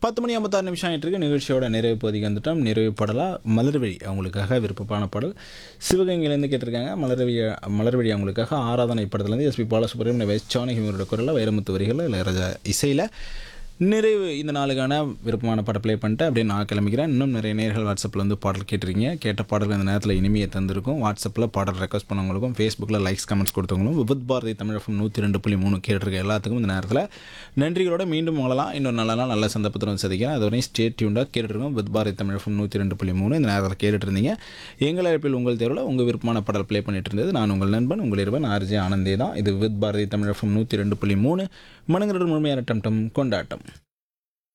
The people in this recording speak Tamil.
பத்து மணி ஐம்பத்தாறு நிமிஷம் ஆகிட்டு இருக்கு நிகழ்ச்சியோட நிறைவு பகுதிக்கு வந்துட்டோம் நிறைவு பாடலாக மலர்வழி அவங்களுக்காக விருப்பமான பாடல் சிவகங்கையிலேருந்து கேட்டிருக்காங்க மலர்வழி மலர்வழி அவங்களுக்காக ஆராதனை படத்துலேருந்து எஸ்பி பாலசுப்ரமணியம் வெஸ் ஜானகிமரோட குரலில் வைரமுத்து வரிகளில் இளையராஜா இசையில் நிறைவு இந்த நாளுக்கான விருப்பமான பாட்டை ப்ளே பண்ணிட்டு அப்படியே நான் கிளம்பிக்கிறேன் இன்னும் நிறைய நேர்கள் வாட்ஸ்அப்பில் வந்து பாடல் கேட்டிருக்கீங்க கேட்ட பாடல் இந்த நேரத்தில் இனிமையை தந்திருக்கும் வாட்ஸ்அப்பில் பாடல் ரெக்வஸ்ட் பண்ணவங்களுக்கும் ஃபேஸ்புக்கில் லைக்ஸ் கமெண்ட்ஸ் கொடுத்தவங்களும் விபத் பாரதி தமிழ் எஃப்எம் நூற்றி ரெண்டு புள்ளி மூணு கேட்டிருக்க எல்லாத்துக்கும் இந்த நேரத்தில் நன்றிகளோட மீண்டும் உங்களலாம் இன்னொரு நல்ல நாள் நல்ல சந்தர்ப்பத்தில் வந்து சந்திக்கிறேன் அதுவரையும் ஸ்டேட் டியூண்டாக கேட்டுருக்கோம் வித் பாரதி தமிழ் எஃப்எம் நூற்றி ரெண்டு புள்ளி மூணு இந்த நேரத்தில் கேட்டுட்டு இருந்தீங்க எங்கள் அழைப்பில் உங்கள் தேர்வில் உங்கள் விருப்பமான பாடல் ப்ளே பண்ணிட்டு இருந்தது நான் உங்கள் நண்பன் உங்கள் இருவன் ஆர்ஜே ஆனந்தே தான் இது வித் பாரதி தமிழ் எஃப்எம் நூற்றி ரெண்டு புள்ளி மூணு மனங்கரடு முழுமையான டம் டம் கொண்டாட்டம்